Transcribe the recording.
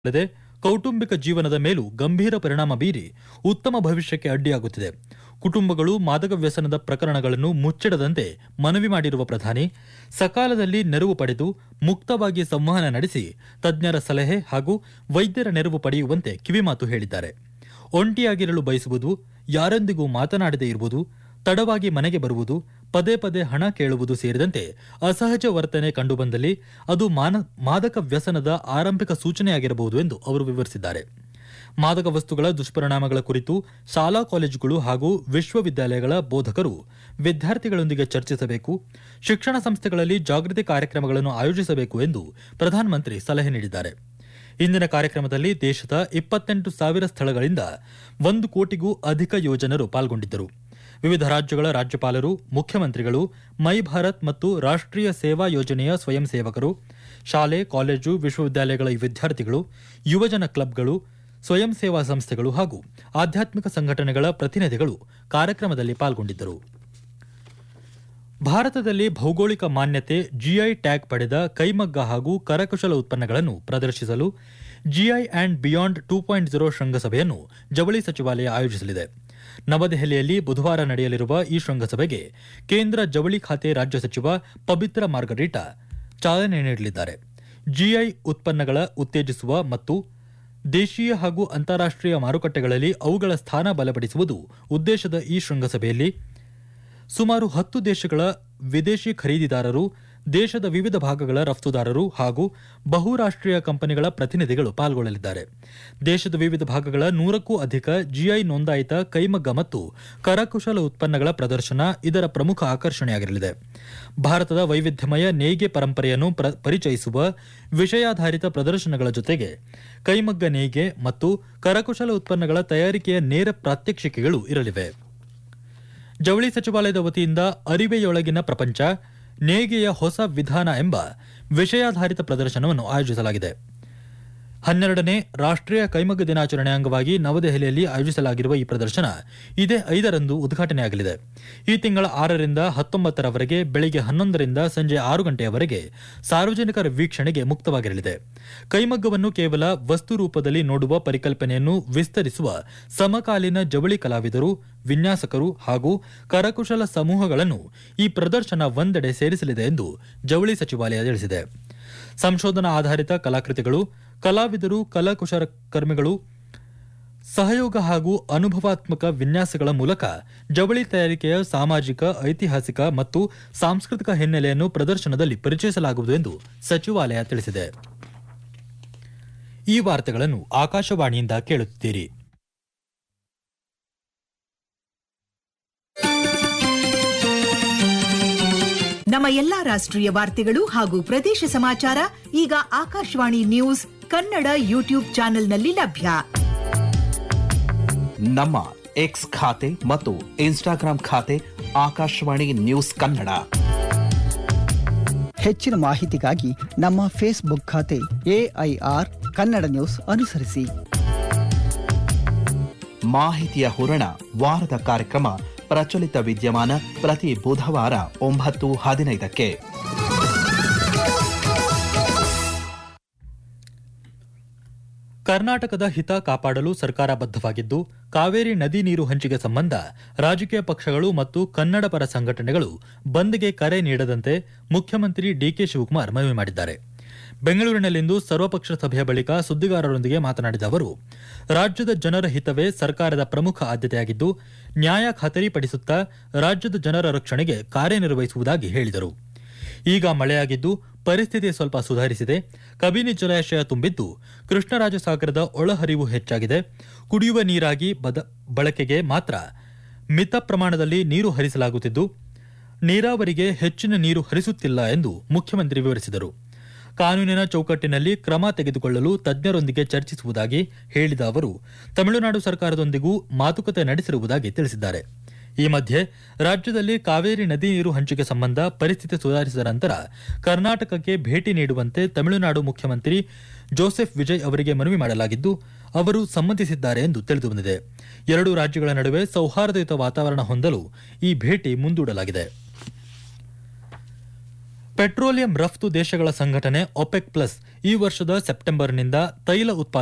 ಅಲ್ಲದೆ ಕೌಟುಂಬಿಕ ಜೀವನದ ಮೇಲೂ ಗಂಭೀರ ಪರಿಣಾಮ ಬೀರಿ ಉತ್ತಮ ಭವಿಷ್ಯಕ್ಕೆ ಅಡ್ಡಿಯಾಗುತ್ತಿದೆ ಕುಟುಂಬಗಳು ಮಾದಕ ವ್ಯಸನದ ಪ್ರಕರಣಗಳನ್ನು ಮುಚ್ಚಿಡದಂತೆ ಮನವಿ ಮಾಡಿರುವ ಪ್ರಧಾನಿ ಸಕಾಲದಲ್ಲಿ ನೆರವು ಪಡೆದು ಮುಕ್ತವಾಗಿ ಸಂವಹನ ನಡೆಸಿ ತಜ್ಞರ ಸಲಹೆ ಹಾಗೂ ವೈದ್ಯರ ನೆರವು ಪಡೆಯುವಂತೆ ಕಿವಿಮಾತು ಹೇಳಿದ್ದಾರೆ ಒಂಟಿಯಾಗಿರಲು ಬಯಸುವುದು ಯಾರೊಂದಿಗೂ ಮಾತನಾಡದೇ ಇರುವುದು ತಡವಾಗಿ ಮನೆಗೆ ಬರುವುದು ಪದೇ ಪದೇ ಹಣ ಕೇಳುವುದು ಸೇರಿದಂತೆ ಅಸಹಜ ವರ್ತನೆ ಕಂಡುಬಂದಲ್ಲಿ ಅದು ಮಾನ ಮಾದಕ ವ್ಯಸನದ ಆರಂಭಿಕ ಸೂಚನೆಯಾಗಿರಬಹುದು ಎಂದು ಅವರು ವಿವರಿಸಿದ್ದಾರೆ ಮಾದಕ ವಸ್ತುಗಳ ದುಷ್ಪರಿಣಾಮಗಳ ಕುರಿತು ಶಾಲಾ ಕಾಲೇಜುಗಳು ಹಾಗೂ ವಿಶ್ವವಿದ್ಯಾಲಯಗಳ ಬೋಧಕರು ವಿದ್ಯಾರ್ಥಿಗಳೊಂದಿಗೆ ಚರ್ಚಿಸಬೇಕು ಶಿಕ್ಷಣ ಸಂಸ್ಥೆಗಳಲ್ಲಿ ಜಾಗೃತಿ ಕಾರ್ಯಕ್ರಮಗಳನ್ನು ಆಯೋಜಿಸಬೇಕು ಎಂದು ಪ್ರಧಾನಮಂತ್ರಿ ಸಲಹೆ ನೀಡಿದ್ದಾರೆ ಇಂದಿನ ಕಾರ್ಯಕ್ರಮದಲ್ಲಿ ದೇಶದ ಇಪ್ಪತ್ತೆಂಟು ಸಾವಿರ ಸ್ಥಳಗಳಿಂದ ಒಂದು ಕೋಟಿಗೂ ಅಧಿಕ ಯೋಜನರು ಪಾಲ್ಗೊಂಡಿದ್ದರು ವಿವಿಧ ರಾಜ್ಯಗಳ ರಾಜ್ಯಪಾಲರು ಮುಖ್ಯಮಂತ್ರಿಗಳು ಮೈ ಭಾರತ್ ಮತ್ತು ರಾಷ್ಟ್ರೀಯ ಸೇವಾ ಯೋಜನೆಯ ಸ್ವಯಂ ಸೇವಕರು ಶಾಲೆ ಕಾಲೇಜು ವಿಶ್ವವಿದ್ಯಾಲಯಗಳ ವಿದ್ಯಾರ್ಥಿಗಳು ಯುವಜನ ಕ್ಲಬ್ಗಳು ಸ್ವಯಂ ಸೇವಾ ಸಂಸ್ಥೆಗಳು ಹಾಗೂ ಆಧ್ಯಾತ್ಮಿಕ ಸಂಘಟನೆಗಳ ಪ್ರತಿನಿಧಿಗಳು ಕಾರ್ಯಕ್ರಮದಲ್ಲಿ ಪಾಲ್ಗೊಂಡಿದ್ದರು ಭಾರತದಲ್ಲಿ ಭೌಗೋಳಿಕ ಮಾನ್ಯತೆ ಜಿಐ ಟ್ಯಾಗ್ ಪಡೆದ ಕೈಮಗ್ಗ ಹಾಗೂ ಕರಕುಶಲ ಉತ್ಪನ್ನಗಳನ್ನು ಪ್ರದರ್ಶಿಸಲು GI and beyond two point zero ಶೃಂಗಸಭೆಯನ್ನು ಜವಳಿ ಸಚಿವಾಲಯ ಆಯೋಜಿಸಲಿದೆ ನವದೆಹಲಿಯಲ್ಲಿ ಬುಧವಾರ ನಡೆಯಲಿರುವ ಈ ಶೃಂಗಸಭೆಗೆ ಕೇಂದ್ರ ಜವಳಿ ಖಾತೆ ರಾಜ್ಯ ಸಚಿವ ಪಬಿತ್ರ ಮಾರ್ಗರೀಟಾ ಚಾಲನೆ ನೀಡಲಿದ್ದಾರೆ ಜಿಐ ಉತ್ಪನ್ನಗಳ ಉತ್ತೇಜಿಸುವ ಮತ್ತು ದೇಶೀಯ ಹಾಗೂ ಅಂತಾರಾಷ್ಟ್ರೀಯ ಮಾರುಕಟ್ಟೆಗಳಲ್ಲಿ ಅವುಗಳ ಸ್ಥಾನ ಬಲಪಡಿಸುವುದು ಉದ್ದೇಶದ ಈ ಶೃಂಗಸಭೆಯಲ್ಲಿ ಸುಮಾರು ಹತ್ತು ದೇಶಗಳ ವಿದೇಶಿ ಖರೀದಿದಾರರು ದೇಶದ ವಿವಿಧ ಭಾಗಗಳ ರಫ್ತುದಾರರು ಹಾಗೂ ಬಹುರಾಷ್ಟ್ರೀಯ ಕಂಪನಿಗಳ ಪ್ರತಿನಿಧಿಗಳು ಪಾಲ್ಗೊಳ್ಳಲಿದ್ದಾರೆ ದೇಶದ ವಿವಿಧ ಭಾಗಗಳ ನೂರಕ್ಕೂ ಅಧಿಕ ಜಿಐ ನೋಂದಾಯಿತ ಕೈಮಗ್ಗ ಮತ್ತು ಕರಕುಶಲ ಉತ್ಪನ್ನಗಳ ಪ್ರದರ್ಶನ ಇದರ ಪ್ರಮುಖ ಆಕರ್ಷಣೆಯಾಗಿರಲಿದೆ ಭಾರತದ ವೈವಿಧ್ಯಮಯ ನೇಯ್ಗೆ ಪರಂಪರೆಯನ್ನು ಪ್ರ- ಪರಿಚಯಿಸುವ ವಿಷಯಾಧಾರಿತ ಪ್ರದರ್ಶನಗಳ ಜೊತೆಗೆ ಕೈಮಗ್ಗ ನೇಯ್ಗೆ ಮತ್ತು ಕರಕುಶಲ ಉತ್ಪನ್ನಗಳ ತಯಾರಿಕೆಯ ನೇರ ಪ್ರಾತ್ಯಕ್ಷಿಕೆಗಳು ಇರಲಿವೆ ಜವಳಿ ಸಚಿವಾಲಯದ ವತಿಯಿಂದ ಅರಿವೆಯೊಳಗಿನ ಪ್ರಪಂಚ ನೇಯ್ಗೆಯ ಹೊಸ ವಿಧಾನ ಎಂಬ ವಿಷಯಾಧಾರಿತ ಪ್ರದರ್ಶನವನ್ನು ಆಯೋಜಿಸಲಾಗಿದೆ ಹನ್ನೆರಡನೇ ರಾಷ್ಟ್ರೀಯ ಕೈಮಗ್ಗ ದಿನಾಚರಣೆ ಅಂಗವಾಗಿ ನವದೆಹಲಿಯಲ್ಲಿ ಆಯೋಜಿಸಲಾಗಿರುವ ಈ ಪ್ರದರ್ಶನ ಇದೇ ಐದರಂದು ಉದ್ಘಾಟನೆಯಾಗಲಿದೆ ಈ ತಿಂಗಳ ಆರರಿಂದ ಹತ್ತೊಂಬತ್ತರವರೆಗೆ ಬೆಳಿಗ್ಗೆ ಹನ್ನೊಂದರಿಂದ ಸಂಜೆ ಆರು ಗಂಟೆಯವರೆಗೆ ಸಾರ್ವಜನಿಕರ ವೀಕ್ಷಣೆಗೆ ಮುಕ್ತವಾಗಿರಲಿದೆ ಕೈಮಗ್ಗವನ್ನು ಕೇವಲ ವಸ್ತು ರೂಪದಲ್ಲಿ ನೋಡುವ ಪರಿಕಲ್ಪನೆಯನ್ನು ವಿಸ್ತರಿಸುವ ಸಮಕಾಲೀನ ಜವಳಿ ಕಲಾವಿದರು ವಿನ್ಯಾಸಕರು ಹಾಗೂ ಕರಕುಶಲ ಸಮೂಹಗಳನ್ನು ಈ ಪ್ರದರ್ಶನ ಒಂದೆಡೆ ಸೇರಿಸಲಿದೆ ಎಂದು ಜವಳಿ ಸಚಿವಾಲಯ ತಿಳಿಸಿದೆ ಸಂಶೋಧನಾ ಆಧಾರಿತ ಕಲಾಕೃತಿಗಳು ಕಲಾವಿದರು ಕಲಾಕುಶಲ ಕರ್ಮಿಗಳು ಸಹಯೋಗ ಹಾಗೂ ಅನುಭವಾತ್ಮಕ ವಿನ್ಯಾಸಗಳ ಮೂಲಕ ಜವಳಿ ತಯಾರಿಕೆಯ ಸಾಮಾಜಿಕ ಐತಿಹಾಸಿಕ ಮತ್ತು ಸಾಂಸ್ಕೃತಿಕ ಹಿನ್ನೆಲೆಯನ್ನು ಪ್ರದರ್ಶನದಲ್ಲಿ ಪರಿಚಯಿಸಲಾಗುವುದು ಎಂದು ಸಚಿವಾಲಯ ತಿಳಿಸಿದೆ ಈ ವಾರ್ತೆಗಳನ್ನು ಆಕಾಶವಾಣಿಯಿಂದ ಕೇಳುತ್ತಿದ್ದೀರಿ ನಮ್ಮ ಎಲ್ಲಾ ರಾಷ್ಟ್ರೀಯ ವಾರ್ತೆಗಳು ಹಾಗೂ ಪ್ರದೇಶ ಸಮಾಚಾರ ಈಗ ಆಕಾಶವಾಣಿ ನ್ಯೂಸ್ ಕನ್ನಡ ಯೂಟ್ಯೂಬ್ ಚಾನೆಲ್ನಲ್ಲಿ ಲಭ್ಯ ನಮ್ಮ ಎಕ್ಸ್ ಖಾತೆ ಮತ್ತು ಇನ್ಸ್ಟಾಗ್ರಾಂ ಖಾತೆ ಆಕಾಶವಾಣಿ ನ್ಯೂಸ್ ಕನ್ನಡ ಹೆಚ್ಚಿನ ಮಾಹಿತಿಗಾಗಿ ನಮ್ಮ ಫೇಸ್ಬುಕ್ ಖಾತೆ ಎಐಆರ್ ಕನ್ನಡ ನ್ಯೂಸ್ ಅನುಸರಿಸಿ ಮಾಹಿತಿಯ ಹೂರಣ ವಾರದ ಕಾರ್ಯಕ್ರಮ ಪ್ರಚಲಿತ ವಿದ್ಯಮಾನ ಪ್ರತಿ ಬುಧವಾರ ಒಂಬತ್ತು ಹದಿನೈದಕ್ಕೆ ಕರ್ನಾಟಕದ ಹಿತ ಕಾಪಾಡಲು ಸರ್ಕಾರ ಬದ್ಧವಾಗಿದ್ದು ಕಾವೇರಿ ನದಿ ನೀರು ಹಂಚಿಕೆ ಸಂಬಂಧ ರಾಜಕೀಯ ಪಕ್ಷಗಳು ಮತ್ತು ಕನ್ನಡ ಪರ ಸಂಘಟನೆಗಳು ಬಂದ್ಗೆ ಕರೆ ನೀಡದಂತೆ ಮುಖ್ಯಮಂತ್ರಿ ಡಿಕೆ ಶಿವಕುಮಾರ್ ಮನವಿ ಮಾಡಿದ್ದಾರೆ ಬೆಂಗಳೂರಿನಲ್ಲಿಂದು ಸರ್ವಪಕ್ಷ ಸಭೆಯ ಬಳಿಕ ಸುದ್ದಿಗಾರರೊಂದಿಗೆ ಮಾತನಾಡಿದ ಅವರು ರಾಜ್ಯದ ಜನರ ಹಿತವೇ ಸರ್ಕಾರದ ಪ್ರಮುಖ ಆದ್ಯತೆಯಾಗಿದ್ದು ನ್ಯಾಯ ಖಾತರಿಪಡಿಸುತ್ತಾ ರಾಜ್ಯದ ಜನರ ರಕ್ಷಣೆಗೆ ಕಾರ್ಯನಿರ್ವಹಿಸುವುದಾಗಿ ಹೇಳಿದರು ಈಗ ಮಳೆಯಾಗಿದ್ದು ಪರಿಸ್ಥಿತಿ ಸ್ವಲ್ಪ ಸುಧಾರಿಸಿದೆ ಕಬಿನಿ ಜಲಾಶಯ ತುಂಬಿದ್ದು ಕೃಷ್ಣರಾಜಸಾಗರದ ಒಳಹರಿವು ಹೆಚ್ಚಾಗಿದೆ ಕುಡಿಯುವ ನೀರಾಗಿ ಬದ ಬಳಕೆಗೆ ಮಾತ್ರ ಮಿತ ಪ್ರಮಾಣದಲ್ಲಿ ನೀರು ಹರಿಸಲಾಗುತ್ತಿದ್ದು ನೀರಾವರಿಗೆ ಹೆಚ್ಚಿನ ನೀರು ಹರಿಸುತ್ತಿಲ್ಲ ಎಂದು ಮುಖ್ಯಮಂತ್ರಿ ವಿವರಿಸಿದರು ಕಾನೂನಿನ ಚೌಕಟ್ಟಿನಲ್ಲಿ ಕ್ರಮ ತೆಗೆದುಕೊಳ್ಳಲು ತಜ್ಞರೊಂದಿಗೆ ಚರ್ಚಿಸುವುದಾಗಿ ಹೇಳಿದ ಅವರು ತಮಿಳುನಾಡು ಸರ್ಕಾರದೊಂದಿಗೂ ಮಾತುಕತೆ ನಡೆಸಿರುವುದಾಗಿ ತಿಳಿಸಿದ್ದಾರೆ ಈ ಮಧ್ಯೆ ರಾಜ್ಯದಲ್ಲಿ ಕಾವೇರಿ ನದಿ ನೀರು ಹಂಚಿಕೆ ಸಂಬಂಧ ಪರಿಸ್ಥಿತಿ ಸುಧಾರಿಸಿದ ನಂತರ ಕರ್ನಾಟಕಕ್ಕೆ ಭೇಟಿ ನೀಡುವಂತೆ ತಮಿಳುನಾಡು ಮುಖ್ಯಮಂತ್ರಿ ಜೋಸೆಫ್ ವಿಜಯ್ ಅವರಿಗೆ ಮನವಿ ಮಾಡಲಾಗಿದ್ದು ಅವರು ಸಮ್ಮತಿಸಿದ್ದಾರೆ ಎಂದು ತಿಳಿದುಬಂದಿದೆ ಎರಡೂ ರಾಜ್ಯಗಳ ನಡುವೆ ಸೌಹಾರ್ದಯುತ ವಾತಾವರಣ ಹೊಂದಲು ಈ ಭೇಟಿ ಮುಂದೂಡಲಾಗಿದೆ ಪೆಟ್ರೋಲಿಯಂ ರಫ್ತು ದೇಶಗಳ ಸಂಘಟನೆ ಒಪೆಕ್ ಪ್ಲಸ್ ಈ ವರ್ಷದ ಸೆಪ್ಟೆಂಬರ್ನಿಂದ ತೈಲ ಉತ್ಪಾದನೆ